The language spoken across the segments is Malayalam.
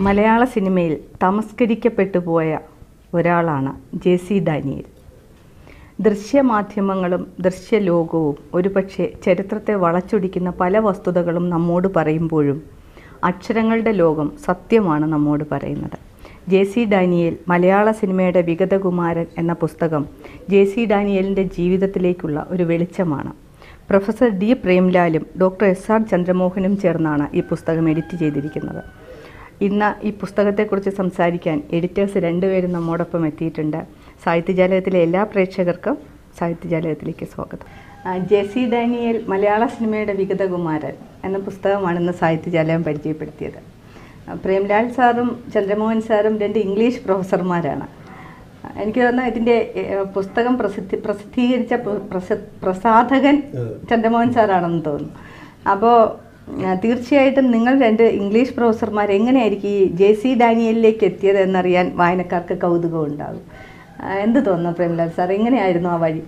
മലയാള സിനിമയിൽ തമസ്കരിക്കപ്പെട്ടു പോയ ഒരാളാണ് ജെ സി ഡാനിയൽ ദൃശ്യമാധ്യമങ്ങളും ദൃശ്യലോകവും ഒരുപക്ഷെ ചരിത്രത്തെ വളച്ചൊടിക്കുന്ന പല വസ്തുതകളും നമ്മോട് പറയുമ്പോഴും അക്ഷരങ്ങളുടെ ലോകം സത്യമാണ് നമ്മോട് പറയുന്നത് ജെ സി ഡാനിയേൽ മലയാള സിനിമയുടെ വിഗതകുമാരൻ എന്ന പുസ്തകം ജെ സി ഡാനിയേലിൻ്റെ ജീവിതത്തിലേക്കുള്ള ഒരു വെളിച്ചമാണ് പ്രൊഫസർ ഡി പ്രേംലാലും ഡോക്ടർ എസ് ആർ ചന്ദ്രമോഹനും ചേർന്നാണ് ഈ പുസ്തകം എഡിറ്റ് ചെയ്തിരിക്കുന്നത് ഇന്ന് ഈ പുസ്തകത്തെക്കുറിച്ച് സംസാരിക്കാൻ എഡിറ്റേഴ്സ് രണ്ടുപേരും നമ്മോടൊപ്പം എത്തിയിട്ടുണ്ട് സാഹിത്യജാലകത്തിലെ എല്ലാ പ്രേക്ഷകർക്കും സാഹിത്യജാലകത്തിലേക്ക് സ്വാഗതം ആ, ജെ സി ഡാനിയേൽ മലയാള സിനിമയുടെ വിഗതകുമാരൻ എന്ന പുസ്തകമാണ് ഇന്ന് സാഹിത്യജാലകം പരിചയപ്പെടുത്തിയത് ആ, പ്രേംലാൽ സാറും ചന്ദ്രമോഹൻ സാറും രണ്ട് ഇംഗ്ലീഷ് പ്രൊഫസർമാരാണ് ആ, എനിക്ക് തോന്നുന്നു ഇതിൻ്റെ ഏ, പുസ്തകം പ്രസിദ്ധി പ്രസിദ്ധീകരിച്ച പ്ര- പ്രസ- പ്രസാധകൻ ചന്ദ്രമോഹൻ സാറാണെന്ന് തോന്നുന്നു അപ്പോൾ തീർച്ചയായിട്ടും നിങ്ങൾ രണ്ട് ഇംഗ്ലീഷ് പ്രൊഫസർമാർ എങ്ങനെയായിരിക്കും ഈ ജെ സി ഡാനിയലിലേക്ക് എത്തിയത് എന്നറിയാൻ വായനക്കാർക്ക് കൗതുകം ഉണ്ടാകും ആ, എന്ത് തോന്നുന്നു പ്രേംലാൽ സാർ എങ്ങനെയായിരുന്നു ആ വഴി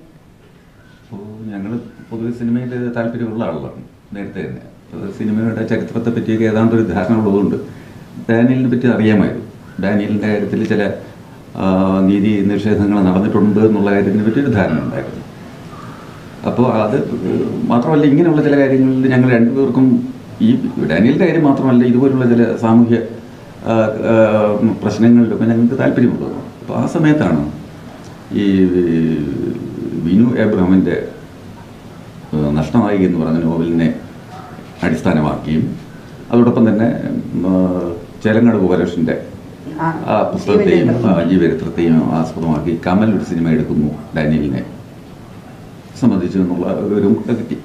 ഞങ്ങൾ പൊതുവെ സിനിമയിൽ താല്പര്യമുള്ള ആളാണ് നേരത്തെ തന്നെ അത് സിനിമയുടെ ചരിത്രത്തെ പറ്റിയൊക്കെ ഏതാണ്ട് ഒരു ധാരണ ഉള്ളതുകൊണ്ട് ഡാനിയലിനെ പറ്റി അറിയാമായിരുന്നു ഡാനിയലിൻ്റെ കാര്യത്തിൽ ചില ആ, നീതി നിഷേധങ്ങൾ നടന്നിട്ടുണ്ട് എന്നുള്ള കാര്യത്തിനെ പറ്റി ഒരു ധാരണ ഉണ്ടായിരുന്നു അപ്പോൾ അത് മാത്രമല്ല ഇങ്ങനെയുള്ള ചില കാര്യങ്ങളിൽ ഞങ്ങൾ രണ്ടുപേർക്കും ഈ ഡാനിയലിൻ്റെ കാര്യം മാത്രമല്ല ഇതുപോലുള്ള ചില സാമൂഹ്യ ആ, ആ, പ്രശ്നങ്ങളിലൊക്കെ ഞങ്ങൾക്ക് താല്പര്യമുള്ളത് അപ്പോൾ ആ സമയത്താണ് ഈ വിനു എബ്രഹാമിൻ്റെ ഏഹ്, നഷ്ടമായി എന്ന് പറഞ്ഞ നോവലിനെ അടിസ്ഥാനമാക്കിയും അതോടൊപ്പം തന്നെ ഉം, ഏഹ്, ചേലങ്ങാട് ഗോപാലകൃഷ്ണൻ്റെ ആ, ആ പുസ്തകത്തെയും ജീവചരിത്രം. ആ, ജീവചരിത്രത്തെയും ആസ്പദമാക്കി കമൽ ഒരു സിനിമ എടുക്കുന്നു ഡാനിയലിനെ സംബന്ധിച്ചു എന്നുള്ള ഒരു കിട്ടി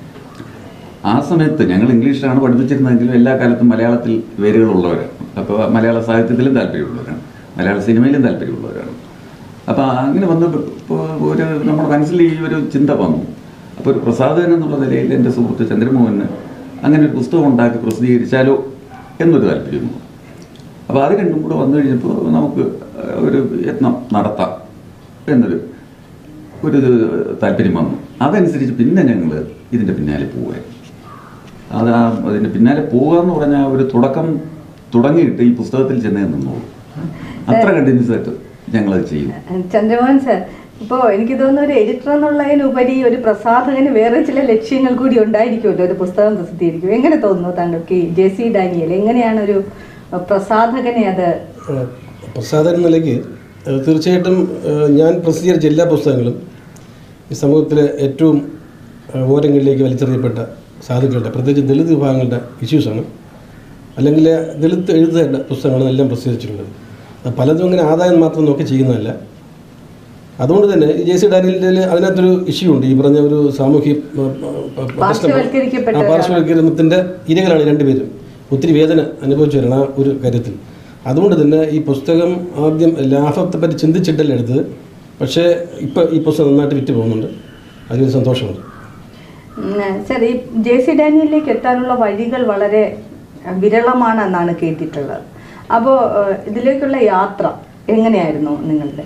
ആ സമയത്ത് ഞങ്ങൾ ഇംഗ്ലീഷിലാണ് പഠിപ്പിച്ചിരുന്നതെങ്കിലും എല്ലാ കാലത്തും മലയാളത്തിൽ വേരുകളുള്ളവരാണ് അപ്പോൾ മലയാള സാഹിത്യത്തിലും താല്പര്യമുള്ളവരാണ് മലയാള സിനിമയിലും താല്പര്യമുള്ളവരാണ് അപ്പോൾ അങ്ങനെ വന്ന് ഇപ്പോൾ ഒരു നമ്മുടെ മനസ്സിൽ ഈ ഒരു ചിന്ത വന്നു അപ്പോൾ ഒരു പ്രസാദകൻ എന്നുള്ള നിലയിൽ എൻ്റെ സുഹൃത്ത് ചന്ദ്രമോഹന് അങ്ങനെ ഒരു പുസ്തകം ഉണ്ടാക്കി പ്രസിദ്ധീകരിച്ചാലോ എന്നൊരു താല്പര്യം വന്നു അപ്പോൾ അത് രണ്ടും കൂടെ വന്നു കഴിഞ്ഞപ്പോൾ നമുക്ക് ഒരു യത്നം നടത്താം എന്നൊരു ഒരു താല്പര്യം വന്നു അതനുസരിച്ച് പിന്നെ ഞങ്ങൾ ഇതിൻ്റെ പിന്നാലെ പോവുകയായിരുന്നു അത് ആ അതിൻ്റെ പിന്നാലെ പോവുക എന്ന് പറഞ്ഞാൽ ഒരു തുടക്കം തുടങ്ങിയിട്ട് ഈ പുസ്തകത്തിൽ ചെന്നേ നിന്നോളൂ അത്ര കണ്ടിന്യൂസ് ആയിട്ട് ഞങ്ങളത് ചെയ്യും ചന്ദ്രമോഹൻ സാർ ഇപ്പോൾ എനിക്ക് തോന്നുന്നു ഒരു എഡിറ്റർ എന്നുള്ളതിനുപരി ഒരു പ്രസാധകന് വേറെ ചില ലക്ഷ്യങ്ങൾ കൂടി ഉണ്ടായിരിക്കുമല്ലോ ഒരു പുസ്തകം പ്രസിദ്ധീകരിക്കും എങ്ങനെ തോന്നുന്നു താങ്കൾക്ക് ഈ ജെ സി ഡാനിയൽ എങ്ങനെയാണ് ഒരു പ്രസാധകനെ അത് ഏഹ് പ്രസാദൻ എന്ന നിലയ്ക്ക് ഏഹ് തീർച്ചയായിട്ടും ഏഹ് ഞാൻ പ്രസിദ്ധീകരിച്ച എല്ലാ പുസ്തകങ്ങളും ഈ സമൂഹത്തിലെ ഏറ്റവും ഏഹ് ഓരങ്ങളിലേക്ക് വലിച്ചെറിയപ്പെട്ട സാധുക്കളുടെ പ്രത്യേകിച്ച് ദളിത് വിഭാഗങ്ങളുടെ ഇഷ്യൂസാണ് അല്ലെങ്കിൽ ദളിത് എഴുതുന്ന പുസ്തകങ്ങളാണ് എല്ലാം പ്രസിദ്ധീകരിച്ചിട്ടുള്ളത് അത് പലതും അങ്ങനെ ആദായം മാത്രം നോക്കി ചെയ്യുന്നതല്ല അതുകൊണ്ട് തന്നെ ഈ ജെ സി ഡാനിയലിൻ്റെ അതിനകത്തൊരു ഇഷ്യൂ ഉണ്ട് ഈ പറഞ്ഞ ഒരു സാമൂഹ്യ ഏഹ്, ഏഹ്, പ്രശ്നം- പാർശ്വവൽക്കരിക്കപ്പെട്ട ആ, പാർശ്വവൽക്കരണത്തിൻ്റെ ഇരകളാണ് ഈ രണ്ടുപേരും ഒത്തിരി വേദന അനുഭവിച്ചവരാണ് ആ ഒരു കാര്യത്തിൽ അതുകൊണ്ട് തന്നെ ഈ പുസ്തകം ആദ്യം ലാഭത്തെ പറ്റി ചിന്തിച്ചിട്ടല്ല എടുത്തത് പക്ഷേ ഇപ്പോൾ ഈ പുസ്തകം നന്നായിട്ട് വിറ്റ് പോകുന്നുണ്ട് അതിലൊരു സന്തോഷമുണ്ട് ഉം, സാർ ഈ ജെ സി ഡാനിയലിലേക്ക് എത്താനുള്ള വഴികൾ വളരെ അഹ്, വിരളമാണെന്നാണ് കേട്ടിട്ടുള്ളത് അപ്പോൾ ഇതിലേക്കുള്ള യാത്ര എങ്ങനെയായിരുന്നു നിങ്ങളുടെ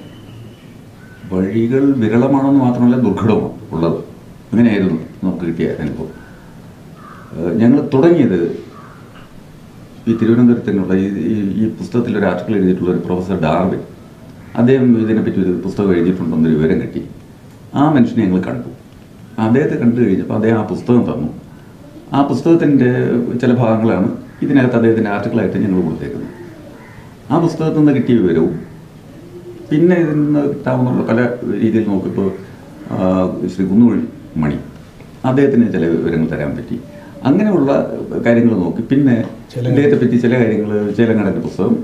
വഴികൾ വിരളമാണെന്ന് മാത്രമല്ല ദുർഘടമാണ് ഉള്ളത് അങ്ങനെയായിരുന്നു നമുക്ക് കിട്ടിയ അനുഭവം ഞങ്ങൾ തുടങ്ങിയത് ഈ തിരുവനന്തപുരത്തിനുള്ള ഈ ഈ- ഈ പുസ്തകത്തിൽ ഒരു ആർട്ടിക്കിൾ എഴുതിയിട്ടുള്ള ഒരു പ്രൊഫസർ ഡാർവിൻ അദ്ദേഹം ഇതിനെപ്പറ്റി ഒരു പുസ്തകം എഴുതിയിട്ടുണ്ടെന്നൊരു വിവരം കിട്ടി ആ മനുഷ്യനെ ഞങ്ങൾ കണ്ടു അദ്ദേഹത്തെ കണ്ടു കഴിഞ്ഞപ്പോൾ അദ്ദേഹം ആ പുസ്തകം തന്നു ആ പുസ്തകത്തിൻ്റെ ചില ഭാഗങ്ങളാണ് ഇതിനകത്ത് അദ്ദേഹത്തിൻ്റെ ആർട്ടിക്കിളായിട്ട് ഞങ്ങൾ കൊടുത്തേക്കുന്നത് ആ പുസ്തകത്തിൽ നിന്ന് കിട്ടിയ വിവരവും പിന്നെ ഇതിൽ നിന്ന് കിട്ടാവുന്ന പല രീതിയിൽ നോക്കിയപ്പോൾ ആ, ശ്രീ കുന്നുകുഴി മണി അദ്ദേഹത്തിന് ചില വിവരങ്ങൾ തരാൻ പറ്റി അങ്ങനെയുള്ള കാര്യങ്ങൾ നോക്കി പിന്നെ ചില- ഇദ്ദേഹത്തെ പറ്റി ചില കാര്യങ്ങൾ ചേലങ്ങടൻ്റെ പുസ്തകം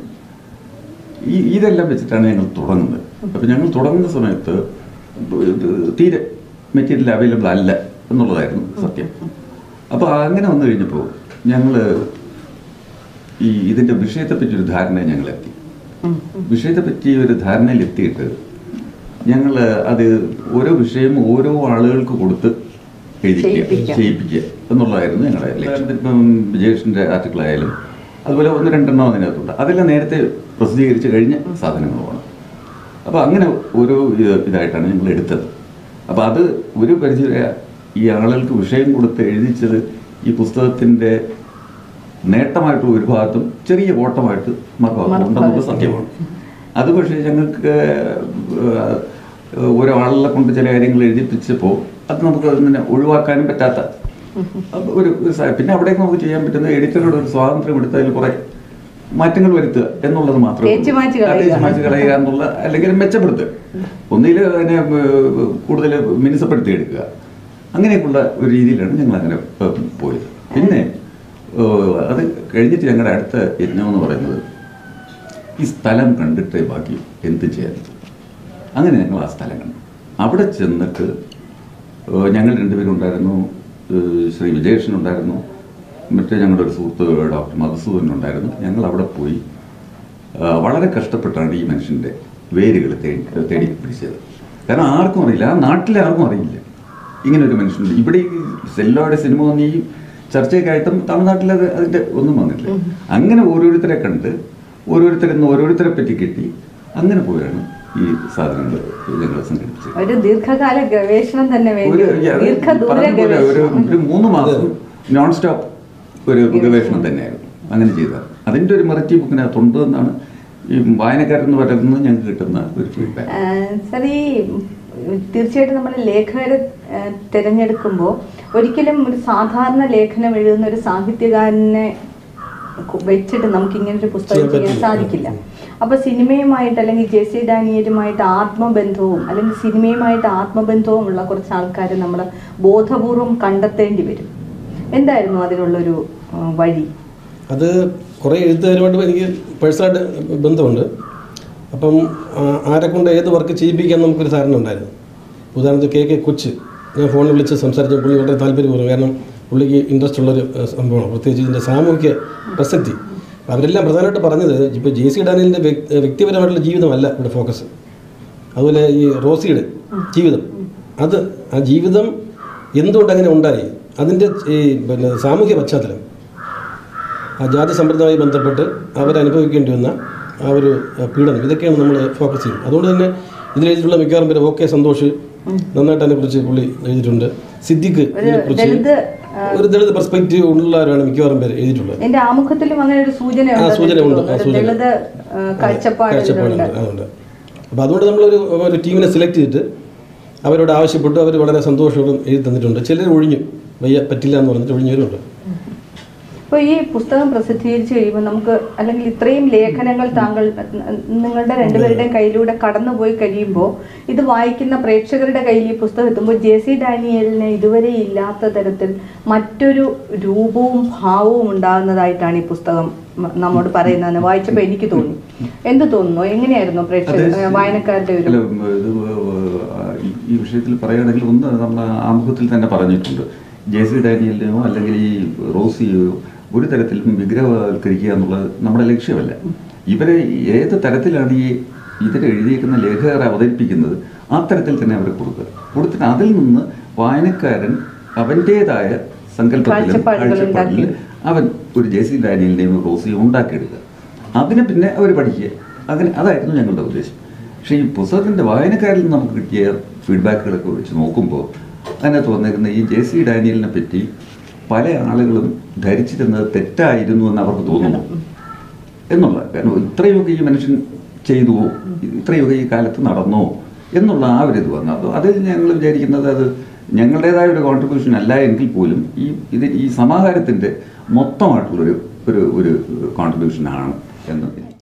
ഈ ഇതെല്ലാം വെച്ചിട്ടാണ് ഞങ്ങൾ തുടങ്ങുന്നത് അപ്പം ഞങ്ങൾ തുടങ്ങുന്ന സമയത്ത് ഇത് തീരെ മെറ്റീരിയൽ അവൈലബിൾ അല്ല എന്നുള്ളതായിരുന്നു സത്യം അപ്പോൾ അങ്ങനെ വന്നു കഴിഞ്ഞപ്പോൾ ഞങ്ങൾ ഈ ഇതിൻ്റെ വിഷയത്തെപ്പറ്റി ഒരു ധാരണ ഞങ്ങളെത്തി വിഷയത്തെപ്പറ്റി ഒരു ധാരണയിൽ എത്തിയിട്ട് ഞങ്ങൾ അത് ഓരോ വിഷയം ഓരോ ആളുകൾക്ക് കൊടുത്ത് എഴുതിക്കുക ചെയ്യിപ്പിക്കുക. ചെയ്യിപ്പിക്കുക എന്നുള്ളതായിരുന്നു ഞങ്ങളുടെ ലക്ഷ്യം ഇപ്പം വിജയേഷിൻ്റെ ആർട്ടിക്കിൾ ആയാലും അതുപോലെ ഒന്ന് രണ്ടെണ്ണം അതിനകത്തുണ്ട് അതെല്ലാം നേരത്തെ പ്രസിദ്ധീകരിച്ച് കഴിഞ്ഞ സാധനങ്ങളുമാണ് അപ്പോൾ അങ്ങനെ ഓരോ ഇത് ഇതായിട്ടാണ് ഞങ്ങൾ എടുത്തത് അപ്പോൾ അത് ഒരു പരിധി വരെ ഈ ആളുകൾക്ക് വിഷയം കൊടുത്ത് എഴുതിച്ചത് ഈ പുസ്തകത്തിൻ്റെ നേട്ടമായിട്ട് ഒരു ഭാഗത്തും ചെറിയ കോട്ടമായിട്ട് മറുഭാഗത്തുണ്ടെന്നത് സത്യമാണ് അത് പക്ഷേ ഞങ്ങൾക്ക് ഏഹ്, ഒരാളെ കൊണ്ട് ചില കാര്യങ്ങൾ എഴുതിപ്പിച്ചപ്പോൾ അത് നമുക്ക് അതിനെ ഒഴിവാക്കാനും പറ്റാത്ത അപ്പൊ ഒരു ഒരു സ- പിന്നെ അവിടേക്ക് നമുക്ക് ചെയ്യാൻ പറ്റുന്ന എഡിറ്ററുടെ ഒരു സ്വാതന്ത്ര്യം എടുത്ത് അതിൽ കുറെ മാറ്റങ്ങൾ വരുത്തുക എന്നുള്ളത് മാത്രമേ ഉള്ളൂ. തേച്ചുമാച്ച് ആ, കളയുക. തേച്ചുമാച്ച് കളയുക എന്നുള്ള അല്ലെങ്കിൽ മെച്ചപ്പെടുത്തുക ഒന്നിൽ അതിനെ ഏഹ്, കൂടുതൽ മിനുസപ്പെടുത്തി എടുക്കുക അങ്ങനെയൊക്കെയുള്ള ഒരു രീതിയിലാണ് ഞങ്ങൾ അങ്ങനെ ഏഹ്, പോയത് പിന്നെ ഏഹ്, അത് കഴിഞ്ഞിട്ട് ഞങ്ങളുടെ അടുത്ത യജ്ഞം എന്ന് പറയുന്നത് ഈ സ്ഥലം കണ്ടിട്ടേ ബാക്കി എന്ത് ചെയ്യാൻ അങ്ങനെ ഞങ്ങൾ ആ സ്ഥലം കണ്ടു അവിടെ ചെന്നിട്ട് ഏഹ്, ഞങ്ങൾ രണ്ടുപേരും ഉണ്ടായിരുന്നു ഏഹ്, ശ്രീ വിജയേഷൻ ഉണ്ടായിരുന്നു മറ്റേ ഞങ്ങളുടെ ഒരു സുഹൃത്ത് ഡോക്ടർ മധുസൂദൻ ഉണ്ടായിരുന്നു ഞങ്ങൾ അവിടെ പോയി ഏഹ്, വളരെ കഷ്ടപ്പെട്ടാണ് ഈ മനുഷ്യൻ്റെ വേരുകൾ തേടി തേടി പിടിച്ചത് കാരണം ആർക്കും അറിയില്ല ആ നാട്ടിലെ ആർക്കും അറിയില്ല ഇങ്ങനെ ഒരു മനുഷ്യനുണ്ട് ഇവിടെ ഈ സെല്ലോയുടെ സിനിമ വന്ന് ഈ ചർച്ചയ്ക്കായിട്ടും തമിഴ്നാട്ടിൽ അത് അതിൻ്റെ ഒന്നും വന്നില്ല അങ്ങനെ ഓരോരുത്തരെ കണ്ട് ഓരോരുത്തരിൽ നിന്ന് ഓരോരുത്തരെ പറ്റി കിട്ടി അങ്ങനെ പോയാണ് ഈ സാധനങ്ങൾ ഞങ്ങൾ സംഘടിപ്പിച്ചത് ഒരു ദീർഘകാല ഗവേഷണം തന്നെ വേണ്ടി ഒരു വരും. ഞാൻ ദീർഘദൂര പറഞ്ഞ പോലെ ഒരു ഗവേഷണം ഒരു മൂന്ന് മാസം നോൺ സ്റ്റോപ്പ് ഒരു ഗവേഷണം തന്നെയായിരുന്നു അങ്ങനെ ചെയ്തത് അതിൻ്റെ ഒരു മെറിറ്റി ബുക്കിനകത്തുണ്ട് എന്നാണ് ഈ വായനക്കാരെന്ന് പറയുന്നത് ഞങ്ങൾക്ക് കിട്ടുന്ന ഒരു ഫീഡ്ബാക്ക് ആ, സാർ ഈ തീർച്ചയായിട്ടും നമ്മൾ ലേഖകരെ ആ, തിരഞ്ഞെടുക്കുമ്പോൾ ഒരിക്കലും ഒരു സാധാരണ ലേഖനം എഴുതുന്ന ഒരു സാഹിത്യകാരനെ കു- വെച്ചിട്ട് നമുക്ക് ഇങ്ങനെ ഒരു പുസ്തകം ചെയ്യാൻ ചെയ്യാൻ പറ്റില്ല. സാധിക്കില്ല അപ്പൊ സിനിമയുമായിട്ട് അല്ലെങ്കിൽ ജെ സി ഡാനിയലുമായിട്ട് ആത്മബന്ധവും അല്ലെങ്കിൽ സിനിമയുമായിട്ട് ആത്മബന്ധവും ഉള്ള കുറച്ച് ആൾക്കാരെ നമ്മൾ ബോധപൂർവം കണ്ടെത്തേണ്ടി വരും എന്തായിരുന്നു അതിനുള്ളൊരു ആ, വഴി അത് കുറേ എഴുത്തുകാരുമായിട്ട് എനിക്ക് പേഴ്സണലായിട്ട് ബന്ധമുണ്ട് അപ്പം ആ, ആരെ കൊണ്ട് ഏത് വർക്ക് ചെയ്യിപ്പിക്കാൻ നമുക്കൊരു ധാരണ ഉണ്ടായിരുന്നു ഉദാഹരണത്തിന് കെ കെ കൊച്ച് ഞാൻ ഫോണിൽ വിളിച്ച് സംസാരിച്ച പുള്ളി വളരെ താല്പര്യപൂർവ്വം കാരണം പുള്ളിക്ക് ഇൻട്രസ്റ്റ് ഉള്ളൊരു ഏഹ്, സംഭവമാണ് പ്രത്യേകിച്ച് ഇതിൻ്റെ സാമൂഹ്യ പ്രസക്തി അപ്പോൾ അവരെല്ലാം പ്രധാനമായിട്ട് പറഞ്ഞത് ഇപ്പോൾ ജെ സി ഡാനിയലിൻ്റെ വ്യക്തി- വ്യക്തിപരമായിട്ടുള്ള ജീവിതമല്ല ഇവിടെ ഫോക്കസ് അതുപോലെ ഈ റോസിയുടെ ജീവിതം അത് ആ ജീവിതം എന്തുകൊണ്ട് അങ്ങനെ ഉണ്ടായി അതിൻ്റെ ഈ പിന്നെ സാമൂഹ്യ പശ്ചാത്തലം ആ ജാതി സമ്പ്രദായവുമായി ബന്ധപ്പെട്ട് അവരനുഭവിക്കേണ്ടി വന്ന ആ ഒരു ആ, പീഡനം ഇതൊക്കെയാണ് നമ്മൾ ഫോക്കസ് ചെയ്യുന്നത് അതുകൊണ്ട് തന്നെ ഇതിലെഴുതിയിട്ടുള്ള മിക്കവാറും പേര് ഓക്കെ സന്തോഷ് നന്നായിട്ട് അതിനെക്കുറിച്ച് പുള്ളി എഴുതിയിട്ടുണ്ട് സിദ്ദിഖ് ഒരു ഇതിനെക്കുറിച്ച് ദളിത് ആ, ഒരു ദളിത് പെർസ്പെക്റ്റീവ് ഉള്ളവരാണ് മിക്കവാറും പേര് എഴുതിയിട്ടുള്ളത് എന്റെ ആമുഖത്തിലും അങ്ങനെ ഒരു സൂചന ആ സൂചന ഉണ്ട് ആ ഒരു സൂചന ദളിത് ആ, കാഴ്ചപ്പാട് കാഴ്ചപ്പാടുണ്ട് ഇതിലുണ്ട്. അതുകൊണ്ട് അപ്പോൾ അതുകൊണ്ട് നമ്മളൊരു ഒരു ടീമിനെ സെലക്ട് ചെയ്തിട്ട് അവരോട് ആവശ്യപ്പെട്ടു അവർ വളരെ സന്തോഷപൂർവ്വം എഴുതി തന്നിട്ടുണ്ട് ചിലർ ഒഴിഞ്ഞു വയ്യ പറ്റില്ല എന്ന് പറഞ്ഞിട്ട് ഒഴിഞ്ഞവരുണ്ട് അപ്പോൾ ഈ പുസ്തകം പ്രസിദ്ധീകരിച്ചു കഴിയുമ്പോൾ നമുക്ക് അല്ലെങ്കിൽ ഇത്രയും ലേഖനങ്ങൾ താങ്കൾ നിങ്ങളുടെ രണ്ടുപേരുടെയും കയ്യിലൂടെ കടന്നുപോയി കഴിയുമ്പോൾ ഇത് വായിക്കുന്ന പ്രേക്ഷകരുടെ കയ്യിൽ ഈ പുസ്തകം എത്തുമ്പോൾ ജെ സി ഡാനിയലിന് ഇതുവരെ ഇല്ലാത്ത തരത്തിൽ മറ്റൊരു രൂപവും ഭാവവും ഉണ്ടാകുന്നതായിട്ടാണ് ഈ പുസ്തകം മ- നമ്മോട് പറയുന്നതെന്ന് വായിച്ചപ്പോൾ എനിക്ക് തോന്നി എന്ത് തോന്നുന്നു എങ്ങനെയായിരുന്നു പ്രേക്ഷക അതെ. ഏഹ് വായനക്കാരുടെ ഒരു അല്ല, ഉം, ഇത് ഏഹ്, ഈ- ഈ വിഷയത്തിൽ പറയുകയാണെങ്കിൽ ഒന്ന് നമ്മൾ ആമുഖത്തിൽ തന്നെ പറഞ്ഞിട്ടുണ്ട് ജെ സി ഡാനിയലിനെയോ അല്ലെങ്കിൽ ഈ റോസിയോ ഒരു തരത്തിലും വിഗ്രഹവൽക്കരിക്കുക എന്നുള്ളത് നമ്മുടെ ലക്ഷ്യമല്ല ഇവരെ ഏത് തരത്തിലാണ് ഈ ഇതിൽ എഴുതിയേക്കുന്ന ലേഖകർ അവതരിപ്പിക്കുന്നത് ആ തരത്തിൽ തന്നെ അവരെ കൊടുക്കുക കൊടുത്തിട്ട് അതിൽ നിന്ന് വായനക്കാരൻ അവൻ്റേതായ സങ്കല്പത്തിലും കാഴ്ചപ്പാടുകൾ കാഴ്ചപ്പാടിൽ അവൻ ഒരു ജെ സി ഡാനിയലിനെയും റോസിയും ഉണ്ടാക്കിയെടുക്കുക അതിനെ പിന്നെ അവർ പഠിക്കുക അങ്ങനെ അതായിരുന്നു ഞങ്ങളുടെ ഉദ്ദേശം പക്ഷേ ഈ പുസ്തകത്തിൻ്റെ വായനക്കാരിൽ നിന്ന് നമുക്ക് കിട്ടിയ ഫീഡ്ബാക്കുകളൊക്കെ വെച്ച് നോക്കുമ്പോൾ അതിനകത്ത് വന്നേക്കുന്ന ഈ ജെ സി ഡാനിയലിനെ പറ്റി പല ആളുകളും ധരിച്ചിരുന്നത് തെറ്റായിരുന്നു എന്ന് അവർക്ക് തോന്നുന്നു എന്നുള്ള കാരണം ഇത്രയൊക്കെ ഈ മനുഷ്യൻ ചെയ്തുവോ ഇത്രയൊക്കെ ഈ കാലത്ത് നടന്നോ എന്നുള്ള ആ ഒരു ഇത് വന്നു അത് അതിൽ ഞങ്ങൾ വിചാരിക്കുന്നത് അത് ഞങ്ങളുടേതായ ഒരു കോൺട്രിബ്യൂഷൻ അല്ല എങ്കിൽ പോലും ഈ ഇത് ഈ സമാഹാരത്തിൻ്റെ മൊത്തമായിട്ടുള്ളൊരു ഒരു ഒരു കോൺട്രിബ്യൂഷൻ ആണ് എന്ന്